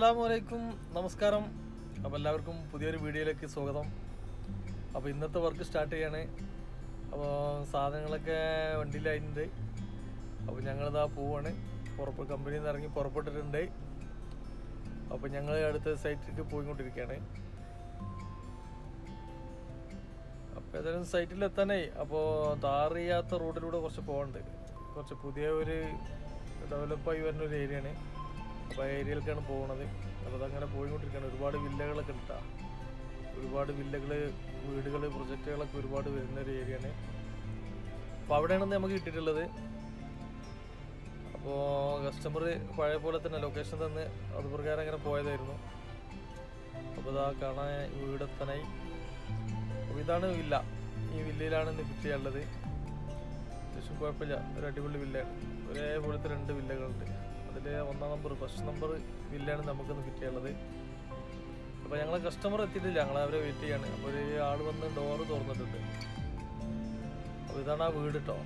അസ്സലാമു അലൈക്കും നമസ്കാരം അപ്പോൾ എല്ലാവർക്കും പുതിയൊരു വീഡിയോയിലേക്ക് സ്വാഗതം അപ്പോൾ ഇന്നത്തെ വർക്ക് സ്റ്റാർട്ട് ചെയ്യാണ് അപ്പോൾ സാധനങ്ങളൊക്കെ വണ്ടിയിലായിട്ടുണ്ട് അപ്പോൾ ഞങ്ങളിതാ പോവാണ് പുറപ്പ് കമ്പനിയിൽ നിന്ന് ഇറങ്ങി പുറപ്പെട്ടിട്ടുണ്ട് അപ്പോൾ ഞങ്ങൾ അടുത്ത സൈറ്റിലേക്ക് പോയിക്കൊണ്ടിരിക്കുകയാണ് അപ്പോൾ ഏതായാലും സൈറ്റിൽ എത്താനായി അപ്പോൾ താർ ചെയ്യാത്ത റോഡിലൂടെ കുറച്ച് പോകണ്ട് കുറച്ച് പുതിയ ഒരു ഡെവലപ്പായി വരുന്ന ഒരു ഏരിയയാണ് അപ്പോൾ ആ ഏരിയയിലേക്കാണ് പോകുന്നത് അപ്പോൾ അതങ്ങനെ പോയിക്കൊണ്ടിരിക്കുകയാണ് ഒരുപാട് വില്ലകളൊക്കെ ഉണ്ടാ ഒരുപാട് വില്ലകൾ വീടുകൾ പ്രൊജക്റ്റുകളൊക്കെ ഒരുപാട് വരുന്ന ഒരു ഏരിയയാണ് അപ്പോൾ അവിടെയാണ് നമുക്ക് കിട്ടിയിട്ടുള്ളത് അപ്പോൾ കസ്റ്റമർ പഴയ പോലെ തന്നെ ലൊക്കേഷൻ തന്ന് അത് പ്രകാരം അങ്ങനെ പോയതായിരുന്നു അപ്പോൾ ഇതാ കാണാൻ വീടെത്താനായി അപ്പോൾ ഇതാണ് വില്ല ഈ വില്ലയിലാണ് ഇന്ന് ഫിറ്റ് ചെയ്യാനുള്ളത് അത്യാവശ്യം കുഴപ്പമില്ല ഒരു അടിപൊളി വില്ലയാണ് ഒരേപോലത്തെ രണ്ട് വില്ലകളുണ്ട് അതിൽ ഒന്നാം നമ്പർ ഫസ്റ്റ് നമ്പർ വില്ലാണ് നമുക്കിന്ന് ഫിറ്റ് ചെയ്യാനുള്ളത് അപ്പോൾ ഞങ്ങളെ കസ്റ്റമർ എത്തിയിട്ടില്ല ഞങ്ങൾ അവരെ വെയിറ്റ് ചെയ്യാണ് അപ്പോൾ ഒരു ആൾ വന്ന് ഡോറ് തുറന്നിട്ടുണ്ട് അപ്പോൾ ഇതാണ് ആ വീട് കേട്ടോ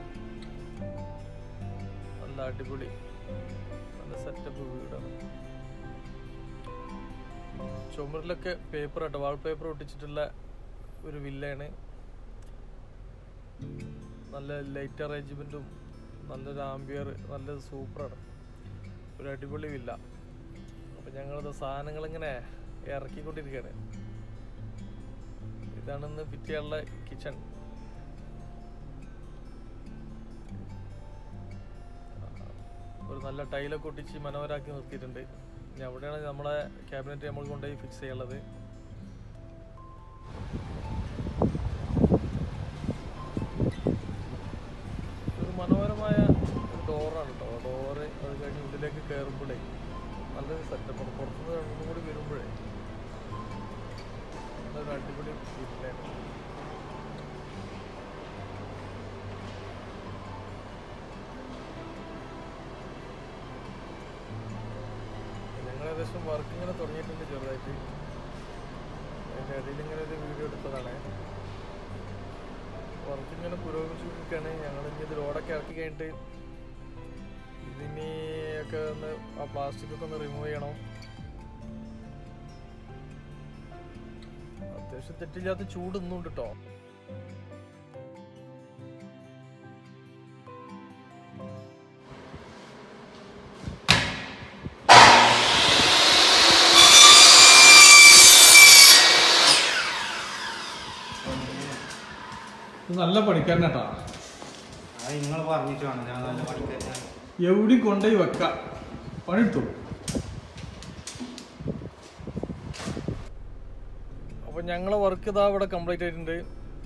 നല്ല അടിപൊളി നല്ല സെറ്റപ്പ് വീടാണ് ചുമരിലൊക്കെ പേപ്പർ ആട്ടോ വാൾ പേപ്പർ ഒട്ടിച്ചിട്ടുള്ള ഒരു വില്ലയാണ് നല്ല ലൈറ്റ് അറേഞ്ച്മെൻറ്റും നല്ലൊരു ആംബിയർ നല്ലൊരു സൂപ്പറാണ് ഒരു അടിപൊളി വില്ല അപ്പം ഞങ്ങളത് സാധനങ്ങളിങ്ങനെ ഇറക്കിക്കൊണ്ടിരിക്കുകയാണ് ഇതാണ് ഇന്ന് ഫിറ്റ് ചെയ്യാനുള്ള കിച്ചൺ ഒരു നല്ല ടൈലൊക്കെ ഒട്ടിച്ച് മനോഹരാക്കി നിർത്തിയിട്ടുണ്ട് ഇനി അവിടെയാണ് നമ്മളെ ക്യാബിനറ്റ് നമ്മൾ കൊണ്ടുപോയി ഫിക്സ് ചെയ്യാനുള്ളത് ഒരു മനോഹരമായ ഒരു ഡോറാണ് കേട്ടോ ഡോറ് അത് കഴിഞ്ഞ് ഉള്ളിലേക്ക് കയറുമ്പോഴേ നല്ലൊരു സെറ്റപ്പാണ് പുറത്തുനിന്ന് ഒന്നും കൂടി വരുമ്പോഴേ നല്ലൊരു അടിപൊളി ഫീലാണ് ഞങ്ങൾ ഏകദേശം വർക്ക് ഇങ്ങനെ തുടങ്ങിയിട്ടുണ്ട് ചെറുതായിട്ട് അതിൻ്റെ ഇടയിൽ ഇങ്ങനെ ഒരു വീഡിയോ എടുത്തതാണ് വർക്ക് ഇങ്ങനെ പുരോഗമിച്ചുകൊണ്ടിരിക്കുകയാണ് ഞങ്ങൾ ഇനി ഇത് ലോഡൊക്കെ ഇറക്കി കഴിഞ്ഞിട്ട് ഇതിനി ഒക്കെ ഒന്ന് ആ പ്ലാസ്റ്റിക് ഒക്കെ ഒന്ന് റിമൂവ് ചെയ്യണം അത്യാവശ്യം തെറ്റില്ലാത്ത ചൂട് ഇന്നും ഉണ്ട് കേട്ടോ നല്ല പണിക്കാരനാട്ടാ അത് നിങ്ങൾ പറഞ്ഞിട്ട് വേണം ഞാൻ നല്ല പഠിക്കാൻ എവിടെയും കൊണ്ടുപോയി വെക്കാം പണിയെടുത്തു അപ്പോൾ ഞങ്ങളെ വർക്ക് ഇതാ ഇവിടെ കംപ്ലീറ്റ് ആയിട്ടുണ്ട്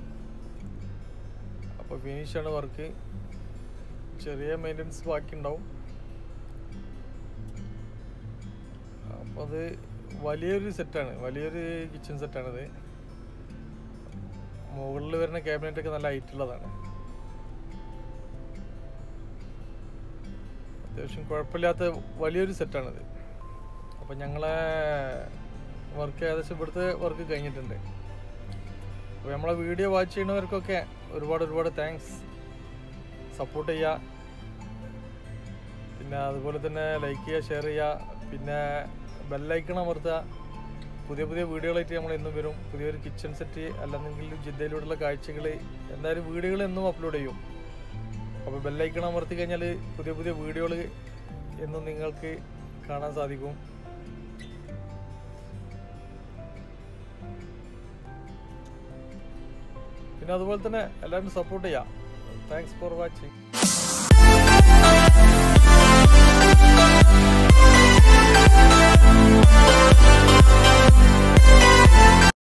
അപ്പോൾ ഫിനിഷാണ് വർക്ക് ചെറിയ മെയിൻ്റനൻസ് ബാക്കി ഉണ്ടാവും അപ്പോൾ അത് വലിയൊരു സെറ്റാണ് വലിയൊരു കിച്ചൺ സെറ്റാണിത് മുകളിൽ വരുന്ന ക്യാബിനറ്റ് ഒക്കെ നല്ല ഹൈറ്റ് ഉള്ളതാണ് അത്യാവശ്യം കുഴപ്പമില്ലാത്ത വലിയൊരു സെറ്റാണിത് അപ്പം ഞങ്ങളെ വർക്ക് ഏകദേശം ഇവിടുത്തെ വർക്ക് കഴിഞ്ഞിട്ടുണ്ട് അപ്പോൾ നമ്മളെ വീഡിയോ വാച്ച് ചെയ്യുന്നവർക്കൊക്കെ ഒരുപാട് ഒരുപാട് താങ്ക്സ് സപ്പോർട്ട് ചെയ്യുക പിന്നെ അതുപോലെ തന്നെ ലൈക്ക് ചെയ്യുക ഷെയർ ചെയ്യുക പിന്നെ ബെല്ലൈക്കൺ അമർത്തുക പുതിയ പുതിയ വീഡിയോകളായിട്ട് നമ്മൾ എന്നും വരും പുതിയൊരു കിച്ചൺ സെറ്റ് അല്ലെന്നെങ്കിൽ ജിദ്ദയിലൂടെയുള്ള കാഴ്ചകൾ എന്തായാലും വീഡിയോകൾ എന്നും അപ്ലോഡ് ചെയ്യും അപ്പോൾ ബെല്ലൈക്കൺ അമർത്തി കഴിഞ്ഞാൽ പുതിയ പുതിയ വീഡിയോകൾ എന്നും നിങ്ങൾക്ക് കാണാൻ സാധിക്കും പിന്നെ അതുപോലെ തന്നെ എല്ലാവരും സപ്പോർട്ട് ചെയ്യാം താങ്ക്സ് ഫോർ വാച്ചിങ്